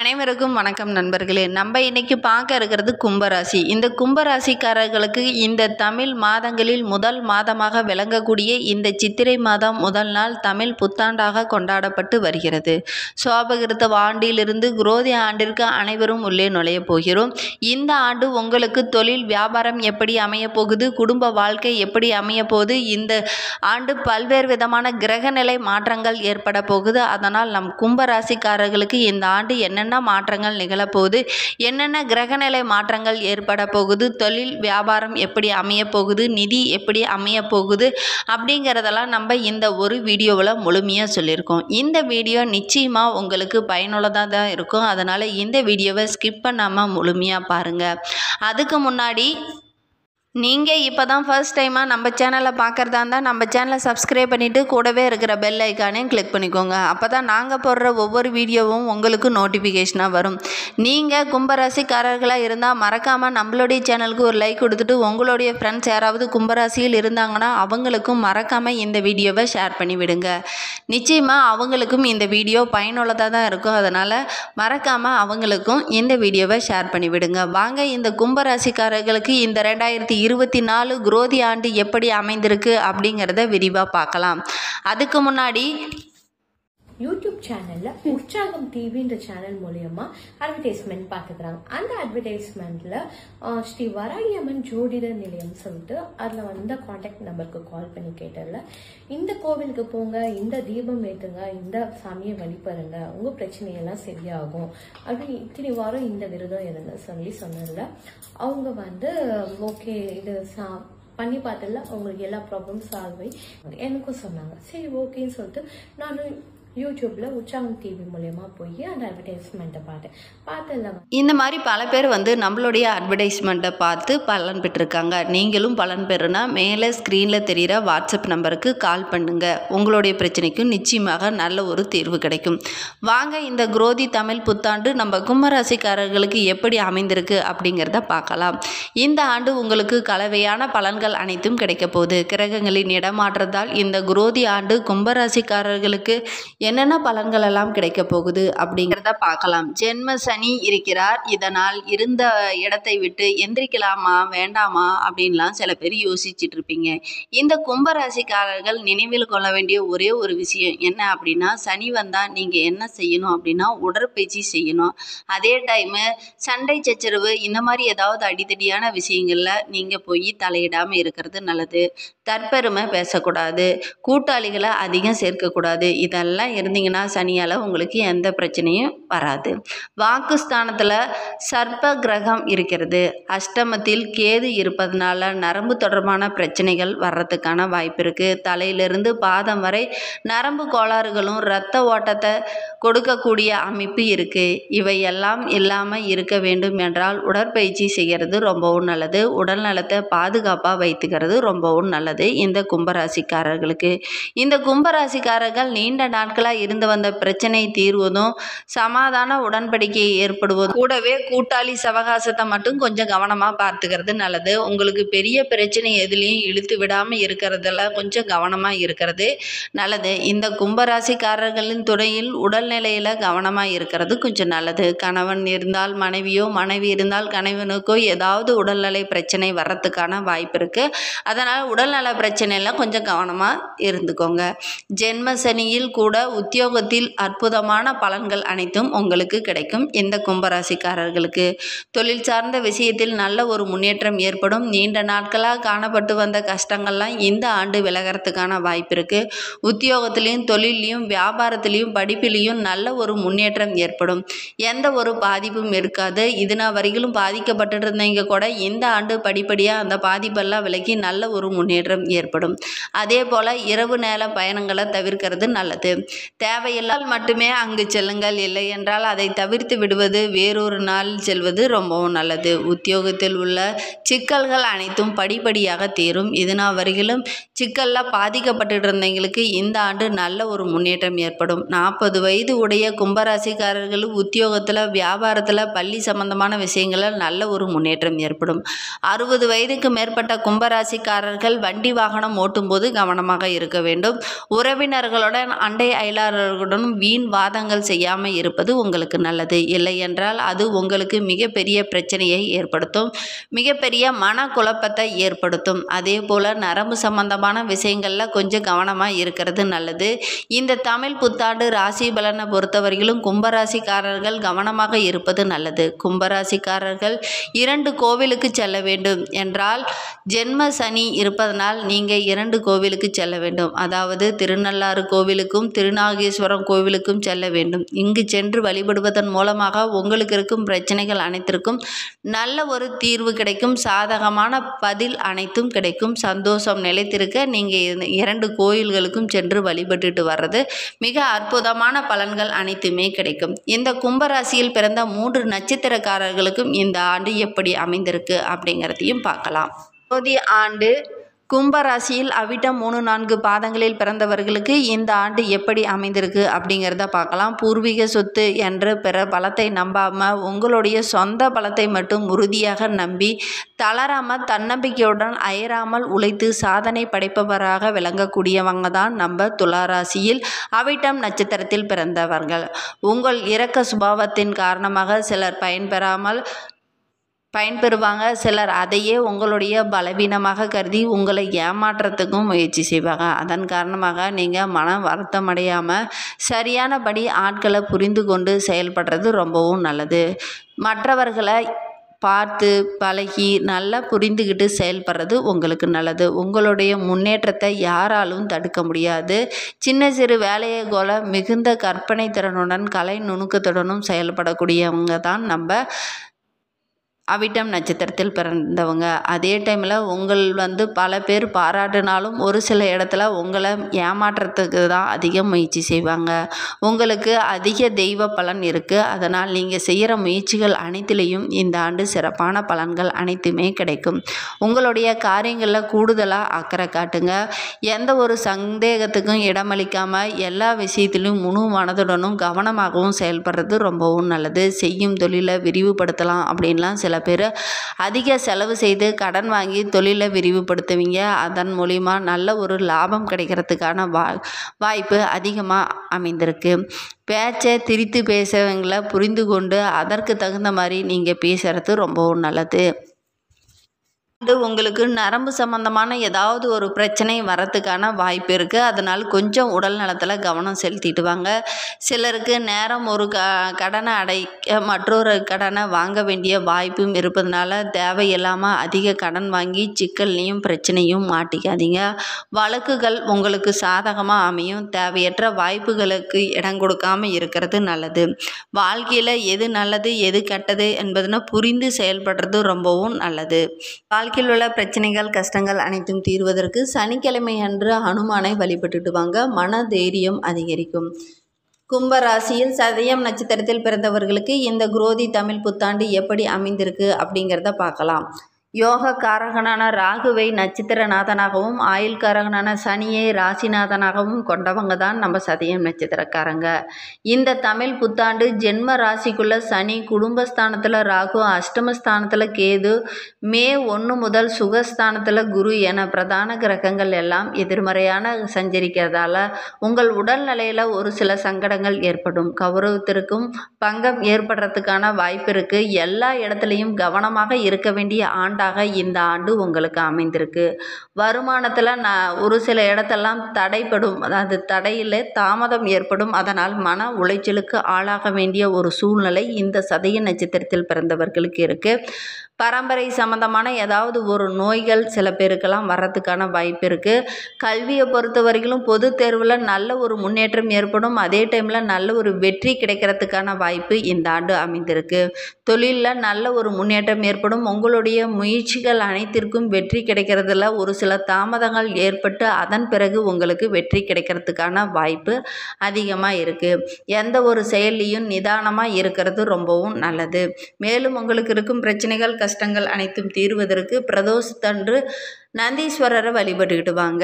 அனைவருக்கும் வணக்கம் நண்பர்களே நம்ம இன்னைக்கு பார்க்க இருக்கிறது கும்பராசி இந்த கும்பராசிக்காரர்களுக்கு இந்த தமிழ் மாதங்களில் முதல் மாதமாக விளங்கக்கூடிய இந்த சித்திரை மாதம் முதல் நாள் தமிழ் புத்தாண்டாக கொண்டாடப்பட்டு வருகிறது சோபகிருத்த ஆண்டிலிருந்து குரோதி ஆண்டிற்கு அனைவரும் உள்ளே நுழைய போகிறோம் இந்த ஆண்டு உங்களுக்கு தொழில் வியாபாரம் எப்படி அமைய போகுது குடும்ப வாழ்க்கை எப்படி அமைய போகுது இந்த ஆண்டு பல்வேறு விதமான கிரகநிலை மாற்றங்கள் ஏற்பட போகுது அதனால் நம் கும்பராசிக்காரர்களுக்கு இந்த ஆண்டு என்னென்ன மாற்றங்கள் நிகழப்போகுது என்னென்ன கிரகநிலை மாற்றங்கள் ஏற்பட போகுது தொழில் வியாபாரம் எப்படி அமைய போகுது நிதி எப்படி அமைய போகுது அப்படிங்கிறதெல்லாம் நம்ம இந்த ஒரு வீடியோவில் முழுமையாக சொல்லியிருக்கோம் இந்த வீடியோ நிச்சயமாக உங்களுக்கு பயனுள்ளதாக தான் இருக்கும் அதனால் இந்த வீடியோவை ஸ்கிப் பண்ணாமல் முழுமையாக பாருங்கள் அதுக்கு முன்னாடி நீங்கள் இப்போ தான் ஃபர்ஸ்ட் டைமாக நம்ம சேனலை பார்க்குறதா இருந்தால் நம்ம சேனலை சப்ஸ்கிரைப் பண்ணிவிட்டு கூடவே இருக்கிற பெல் ஐக்கானையும் கிளிக் பண்ணிக்கோங்க அப்போ தான் நாங்கள் போடுற ஒவ்வொரு வீடியோவும் உங்களுக்கு நோட்டிஃபிகேஷனாக வரும் நீங்கள் கும்பராசிக்காரர்களாக இருந்தால் மறக்காமல் நம்மளுடைய சேனலுக்கு ஒரு லைக் கொடுத்துட்டு உங்களுடைய ஃப்ரெண்ட்ஸ் யாராவது கும்பராசியில் இருந்தாங்கன்னா அவங்களுக்கும் மறக்காமல் இந்த வீடியோவை ஷேர் பண்ணி விடுங்க நிச்சயமாக அவங்களுக்கும் இந்த வீடியோ பயனுள்ளதாக தான் இருக்கும் அதனால் மறக்காமல் அவங்களுக்கும் இந்த வீடியோவை ஷேர் பண்ணி விடுங்க வாங்க இந்த கும்பராசிக்காரர்களுக்கு இந்த ரெண்டாயிரத்தி இருபத்தி நாலு குரோதி ஆண்டு எப்படி அமைந்திருக்கு அப்படிங்கிறத விரிவாக பார்க்கலாம் அதுக்கு முன்னாடி யூடியூப் சேனல்ல உற்சாகம் டிவின்ற சேனல் மூலியமா அட்வர்டைஸ்மெண்ட் பார்த்துக்கிறாங்க அந்த அட்வர்டைஸ்மெண்ட்ல ஸ்ரீ வராகி அம்மன் ஜோதிடர் நிலையம் சொல்லிட்டு அதுல வந்த காண்டாக்ட் நம்பருக்கு கால் பண்ணி கேட்டல இந்த கோவிலுக்கு போங்க இந்த தீபம் ஏத்துங்க இந்த சாமியை வழிபடுங்க உங்க பிரச்சனையெல்லாம் சரியாகும் அப்படி இத்தனை வாரம் இந்த விரதம் இருங்க சொல்லி சொன்னதுல அவங்க வந்து ஓகே இது சா- பண்ணி பார்த்தல உங்களுக்கு எல்லா ப்ராப்ளம் சால்வ் ஆகி எனக்கும் சொன்னாங்க சரி ஓகேன்னு சொல்லிட்டு நானும் யூடியூப்ல உற்சாகம் டிவி மூலயமா போய் அந்த அட்வர்டைஸ்மெண்ட்டை பார்த்தேன் பார்த்ததுல இந்த மாதிரி பல பேர் வந்து நம்மளுடைய அட்வர்டைஸ்மெண்ட்டை பார்த்து பலன் பெற்றிருக்காங்க நீங்களும் பலன் பெறுனா மேலே ஸ்க்ரீனில் தெரிகிற வாட்ஸ்அப் நம்பருக்கு கால் பண்ணுங்கள் உங்களுடைய பிரச்சனைக்கும் நிச்சயமாக நல்ல ஒரு தீர்வு கிடைக்கும் வாங்க இந்த குரோதி தமிழ் புத்தாண்டு நம்ம கும்பராசிக்காரர்களுக்கு எப்படி அமைந்திருக்கு அப்படிங்கிறத பார்க்கலாம் இந்த ஆண்டு உங்களுக்கு கலவையான பலன்கள் அனைத்தும் கிடைக்க போகுது கிரகங்களின் இடமாற்றத்தால் இந்த குரோதி ஆண்டு கும்பராசிக்காரர்களுக்கு என்னென்ன பலன்கள் எல்லாம் கிடைக்க போகுது அப்படிங்கிறத பார்க்கலாம் ஜென்ம சனி இருக்கிறார் இதனால் இருந்த இடத்தை விட்டு எந்திரிக்கலாமா வேண்டாமா அப்படின்லாம் சில பேர் யோசிச்சுட்டு இருப்பீங்க இந்த கும்பராசிக்காரர்கள் நினைவில் கொள்ள வேண்டிய ஒரே ஒரு விஷயம் என்ன அப்படின்னா சனி வந்தால் நீங்கள் என்ன செய்யணும் அப்படின்னா உடற்பயிற்சி செய்யணும் அதே டைமு சண்டை சச்சரவு இந்த மாதிரி ஏதாவது அடித்தடியான விஷயங்களில் நீங்கள் போய் தலையிடாமல் இருக்கிறது நல்லது தற்பெருமை பேசக்கூடாது கூட்டாளிகளை அதிகம் சேர்க்கக்கூடாது இதெல்லாம் இருந்தீங்கன்னா சனியால் உங்களுக்கு எந்த பிரச்சனையும் வராது வாக்குஸ்தானத்தில் சர்ப்ப கிரகம் இருக்கிறது அஷ்டமத்தில் கேது இருப்பதனால நரம்பு தொடர்பான பிரச்சனைகள் வர்றதுக்கான வாய்ப்பு இருக்குது தலையிலிருந்து பாதம் வரை நரம்பு கோளாறுகளும் இரத்த ஓட்டத்தை கொடுக்கக்கூடிய அமைப்பு இருக்குது இவையெல்லாம் இல்லாமல் இருக்க வேண்டும் என்றால் உடற்பயிற்சி செய்கிறது ரொம்பவும் நல்லது உடல் நலத்தை பாதுகாப்பாக வைத்துக்கிறது ரொம்பவும் நல்லது இந்த கும்பராசிக்காரர்களுக்கு இந்த கும்பராசிக்காரர்கள் நீண்ட நாட்களாக இருந்து வந்த பிரச்சனை தீர்வதும் சமாதான உடன்படிக்கை ஏற்படுவதும் கூடவே கூட்டாளி சவகாசத்தை மட்டும் கொஞ்சம் கவனமாக பார்த்துக்கிறது நல்லது உங்களுக்கு பெரிய பிரச்சனை எதுலேயும் இழுத்து விடாமல் இருக்கிறதுல கொஞ்சம் கவனமாக இருக்கிறது நல்லது இந்த கும்பராசிக்காரர்களின் துறையில் உடல்நிலையில் கவனமாக இருக்கிறது கொஞ்சம் நல்லது கணவன் இருந்தால் மனைவியோ மனைவி இருந்தால் கணவனுக்கோ ஏதாவது உடல்நிலை பிரச்சனை வர்றதுக்கான வாய்ப்பு இருக்குது அதனால் உடல்நல பிரச்சனையில் கொஞ்சம் கவனமாக இருந்துக்கோங்க ஜென்ம சனியில் கூட உத்தியோகத்தில் அற்புதமான பலன்கள் அனைத்தும் உங்களுக்கு கிடைக்கும் இந்த கும்பராசிக்காரர்களுக்கு தொழில் சார்ந்த விஷயத்தில் நல்ல ஒரு முன்னேற்றம் ஏற்படும் நீண்ட நாட்களாக காணப்பட்டு வந்த கஷ்டங்கள்லாம் இந்த ஆண்டு விலகிறதுக்கான வாய்ப்பு இருக்குது உத்தியோகத்திலையும் தொழிலையும் வியாபாரத்திலையும் படிப்பிலையும் நல்ல ஒரு முன்னேற்றம் ஏற்படும் எந்த ஒரு பாதிப்பும் இருக்காது இதுனா வரையிலும் பாதிக்கப்பட்டு இருந்தீங்க கூட இந்த ஆண்டு படிப்படியாக அந்த பாதிப்பெல்லாம் விலகி நல்ல ஒரு முன்னேற்றம் ஏற்படும் அதே போல் இரவு நேர பயணங்களை தவிர்க்கிறது நல்லது தேவையில்லால் மட்டுமே அங்கு செல்லுங்கள் இல்லை என்றால் அதை தவிர்த்து விடுவது வேறொரு நாள் செல்வது ரொம்பவும் நல்லது உத்தியோகத்தில் உள்ள சிக்கல்கள் அனைத்தும் படிப்படியாக தீரும் இதுனா வரையிலும் சிக்கலில் பாதிக்கப்பட்டு இருந்தவங்களுக்கு இந்த ஆண்டு நல்ல ஒரு முன்னேற்றம் ஏற்படும் நாற்பது வயது உடைய கும்பராசிக்காரர்கள் உத்தியோகத்தில் வியாபாரத்தில் பள்ளி சம்பந்தமான விஷயங்களில் நல்ல ஒரு முன்னேற்றம் ஏற்படும் அறுபது வயதுக்கு மேற்பட்ட கும்பராசிக்காரர்கள் வண்டி வாகனம் ஓட்டும்போது கவனமாக இருக்க வேண்டும் உறவினர்களுடன் அண்டை அயலாளர்களுடனும் வீண் வாதங்கள் செய்யாமல் இருப்பது உங்களுக்கு நல்லது இல்லை என்றால் அது உங்களுக்கு மிகப்பெரிய பிரச்சனையை ஏற்படுத்தும் மிகப்பெரிய மனக்குழப்பத்தை ஏற்படுத்தும் அதே போல் நரம்பு சம்பந்தமான விஷயங்களில் கொஞ்சம் கவனமாக இருக்கிறது நல்லது இந்த தமிழ் புத்தாண்டு ராசி பலனை பொறுத்தவரையிலும் கும்பராசிக்காரர்கள் கவனமாக இருப்பது நல்லது கும்பராசிக்காரர்கள் இரண்டு கோவிலுக்கு செல்ல வேண்டும் என்றால் ஜென்ம சனி இருப்பதனால் நீங்கள் இரண்டு கோவிலுக்கு செல்ல வேண்டும் அதாவது திருநள்ளாறு கோவிலுக்கும் திருநாகேஸ்வரம் கோவிலுக்கும் செல்ல வேண்டும் இங்கு சென்று வழிபடுவதன் மூலமாக உங்களுக்கு இருக்கும் பிரச்சனைகள் அனைத்திற்கும் நல்ல ஒரு தீர்வு கிடைக்கும் சாதகமான பதில் அனைத்தும் கிடைக்கும் சந்தோஷம் நிலைத்திருக்க நீங்கள் இரண்டு கோயில்களுக்கும் சென்று வழிபட்டுட்டு வர்றது மிக அற்புதமான பலன்கள் அனைத்துமே கிடைக்கும் இந்த கும்பராசியில் பிறந்த மூன்று நட்சத்திரக்காரர்களுக்கும் இந்த ஆண்டு எப்படி அமைந்திருக்கு அப்படிங்கிறதையும் பார்க்கலாம் ஜோதி ஆண்டு கும்பராசியில் அவிட்டம் மூணு நான்கு பாதங்களில் பிறந்தவர்களுக்கு இந்த ஆண்டு எப்படி அமைந்திருக்கு அப்படிங்கிறத பார்க்கலாம் பூர்வீக சொத்து என்ற பிற பலத்தை நம்பாமல் உங்களுடைய சொந்த பலத்தை மட்டும் உறுதியாக நம்பி தளராமல் தன்னம்பிக்கையுடன் அயராமல் உழைத்து சாதனை படைப்பவராக விளங்கக்கூடியவங்க தான் நம்ம துளாராசியில் அவிட்டம் நட்சத்திரத்தில் பிறந்தவர்கள் உங்கள் இரக்க சுபாவத்தின் காரணமாக சிலர் பயன்பெறாமல் பயன்பெறுவாங்க சிலர் அதையே உங்களுடைய பலவீனமாக கருதி உங்களை ஏமாற்றத்துக்கும் முயற்சி செய்வாங்க அதன் காரணமாக நீங்கள் மன வருத்தம் அடையாமல் சரியானபடி ஆட்களை புரிந்து கொண்டு செயல்படுறது ரொம்பவும் நல்லது மற்றவர்களை பார்த்து பழகி நல்லா புரிந்துக்கிட்டு செயல்படுறது உங்களுக்கு நல்லது உங்களுடைய முன்னேற்றத்தை யாராலும் தடுக்க முடியாது சின்ன சிறு வேலையை போல மிகுந்த கற்பனை திறனுடன் கலை நுணுக்கத்துடனும் செயல்படக்கூடியவங்க தான் நம்ம அவிட்டம் நட்சத்திரத்தில் பிறந்தவங்க அதே டைமில் உங்கள் வந்து பல பேர் பாராட்டினாலும் ஒரு சில இடத்துல உங்களை ஏமாற்றத்துக்கு தான் அதிக முயற்சி செய்வாங்க உங்களுக்கு அதிக தெய்வ பலன் இருக்குது அதனால் நீங்கள் செய்கிற முயற்சிகள் அனைத்திலையும் இந்த ஆண்டு சிறப்பான பலன்கள் அனைத்துமே கிடைக்கும் உங்களுடைய காரியங்களில் கூடுதலாக அக்கறை காட்டுங்க எந்த ஒரு சந்தேகத்துக்கும் இடமளிக்காமல் எல்லா விஷயத்திலும் முழு மனதுடனும் கவனமாகவும் செயல்படுறது ரொம்பவும் நல்லது செய்யும் தொழிலை விரிவுபடுத்தலாம் அப்படின்லாம் சில பேர் அதிக செலவு செய்து கடன் வாங்கி தொழிலை விரிவுபடுத்துவீங்க அதன் மூலிமா நல்ல ஒரு லாபம் கிடைக்கிறதுக்கான வா வாய்ப்பு அதிகமாக அமைந்திருக்கு பேச்சை திரித்து பேசுறவங்களை புரிந்து கொண்டு அதற்கு தகுந்த மாதிரி நீங்கள் பேசுகிறது ரொம்பவும் நல்லது வந்து உங்களுக்கு நரம்பு சம்பந்தமான ஏதாவது ஒரு பிரச்சனை வரத்துக்கான வாய்ப்பு இருக்குது அதனால் கொஞ்சம் உடல் நலத்தில் கவனம் செலுத்திட்டு வாங்க சிலருக்கு நேரம் ஒரு க கடனை அடைக்க மற்றொரு கடனை வாங்க வேண்டிய வாய்ப்பும் இருப்பதனால தேவையில்லாமல் அதிக கடன் வாங்கி சிக்கல்லையும் பிரச்சனையும் மாட்டிக்காதீங்க வழக்குகள் உங்களுக்கு சாதகமாக அமையும் தேவையற்ற வாய்ப்புகளுக்கு இடம் கொடுக்காம இருக்கிறது நல்லது வாழ்க்கையில் எது நல்லது எது கெட்டது என்பதுன்னு புரிந்து செயல்படுறது ரொம்பவும் நல்லது வாழ்க்கையில் உள்ள பிரச்சனைகள் கஷ்டங்கள் அனைத்தும் தீர்வதற்கு சனிக்கிழமை அன்று ஹனுமானை வழிபட்டுட்டு வாங்க மன தைரியம் அதிகரிக்கும் கும்பராசியில் சதயம் நட்சத்திரத்தில் பிறந்தவர்களுக்கு இந்த குரோதி தமிழ் புத்தாண்டு எப்படி அமைந்திருக்கு அப்படிங்கிறத பார்க்கலாம் யோக காரகனான ராகுவை நட்சத்திரநாதனாகவும் ஆயுள் காரகனான சனியை ராசிநாதனாகவும் கொண்டவங்க தான் நம்ம சதயம் நட்சத்திரக்காரங்க இந்த தமிழ் புத்தாண்டு ஜென்ம ராசிக்குள்ள சனி குடும்பஸ்தானத்தில் ராகு அஷ்டமஸ்தானத்தில் கேது மே ஒன்று முதல் சுகஸ்தானத்தில் குரு என பிரதான கிரகங்கள் எல்லாம் எதிர்மறையான சஞ்சரிக்கிறதால உங்கள் உடல்நிலையில் ஒரு சில சங்கடங்கள் ஏற்படும் கௌரவத்திற்கும் பங்கம் ஏற்படுறதுக்கான வாய்ப்பு இருக்குது எல்லா இடத்துலையும் கவனமாக இருக்க வேண்டிய ஆண்டாக இந்த ஆண்டு உங்களுக்கு அமைந்திருக்கு வருமானத்தில் நான் ஒரு சில இடத்தெல்லாம் தடைப்படும் அதாவது தடையில் தாமதம் ஏற்படும் அதனால் மன உளைச்சலுக்கு ஆளாக வேண்டிய ஒரு சூழ்நிலை இந்த சதய நட்சத்திரத்தில் பிறந்தவர்களுக்கு இருக்குது பரம்பரை சம்பந்தமான ஏதாவது ஒரு நோய்கள் சில பேருக்கெல்லாம் வர்றதுக்கான வாய்ப்பு இருக்குது கல்வியை பொறுத்த வரைக்கும் பொது தேர்வில் நல்ல ஒரு முன்னேற்றம் ஏற்படும் அதே டைமில் நல்ல ஒரு வெற்றி கிடைக்கிறதுக்கான வாய்ப்பு இந்த ஆண்டு அமைந்திருக்கு தொழிலில் நல்ல ஒரு முன்னேற்றம் ஏற்படும் உங்களுடைய முயற்சிகள் அனைத்திற்கும் வெற்றி கிடைக்கிறதுல ஒரு சில தாமதங்கள் ஏற்பட்டு அதன் பிறகு உங்களுக்கு வெற்றி கிடைக்கிறதுக்கான வாய்ப்பு அதிகமாக இருக்குது எந்த ஒரு செயல்லையும் நிதானமாக இருக்கிறது ரொம்பவும் நல்லது மேலும் உங்களுக்கு இருக்கும் பிரச்சனைகள் கஷ்டங்கள் அனைத்தும் தீர்வதற்கு பிரதோஷத்தன்று நந்தீஸ்வரரை வழிபட்டுக்கிட்டு வாங்க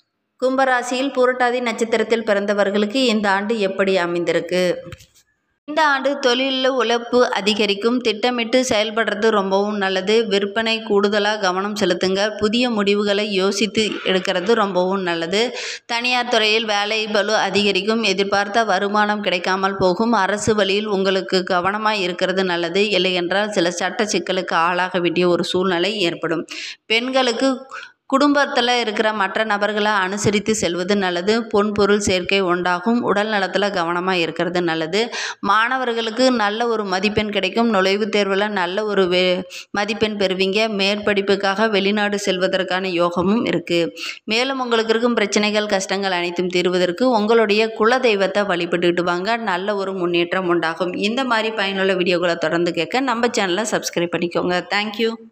கும்பராசியில் புரட்டாதி நட்சத்திரத்தில் பிறந்தவர்களுக்கு இந்த ஆண்டு எப்படி அமைந்திருக்கு இந்த ஆண்டு தொழிலில் உழைப்பு அதிகரிக்கும் திட்டமிட்டு செயல்படுறது ரொம்பவும் நல்லது விற்பனை கூடுதலாக கவனம் செலுத்துங்க புதிய முடிவுகளை யோசித்து எடுக்கிறது ரொம்பவும் நல்லது தனியார் துறையில் வேலை பளு அதிகரிக்கும் எதிர்பார்த்த வருமானம் கிடைக்காமல் போகும் அரசு வழியில் உங்களுக்கு கவனமாக இருக்கிறது நல்லது இல்லையென்றால் சில சட்ட சிக்கலுக்கு ஆளாக வேண்டிய ஒரு சூழ்நிலை ஏற்படும் பெண்களுக்கு குடும்பத்தில் இருக்கிற மற்ற நபர்களை அனுசரித்து செல்வது நல்லது பொன் பொருள் சேர்க்கை உண்டாகும் உடல் நலத்தில் கவனமாக இருக்கிறது நல்லது மாணவர்களுக்கு நல்ல ஒரு மதிப்பெண் கிடைக்கும் நுழைவுத் தேர்வில் நல்ல ஒரு வே மதிப்பெண் பெறுவீங்க மேற்படிப்புக்காக வெளிநாடு செல்வதற்கான யோகமும் இருக்குது மேலும் உங்களுக்கு இருக்கும் பிரச்சனைகள் கஷ்டங்கள் அனைத்தும் தீர்வதற்கு உங்களுடைய குல தெய்வத்தை வழிபட்டுக்கிட்டு வாங்க நல்ல ஒரு முன்னேற்றம் உண்டாகும் இந்த மாதிரி பயனுள்ள வீடியோக்களை தொடர்ந்து கேட்க நம்ம சேனலை சப்ஸ்கிரைப் பண்ணிக்கோங்க தேங்க்யூ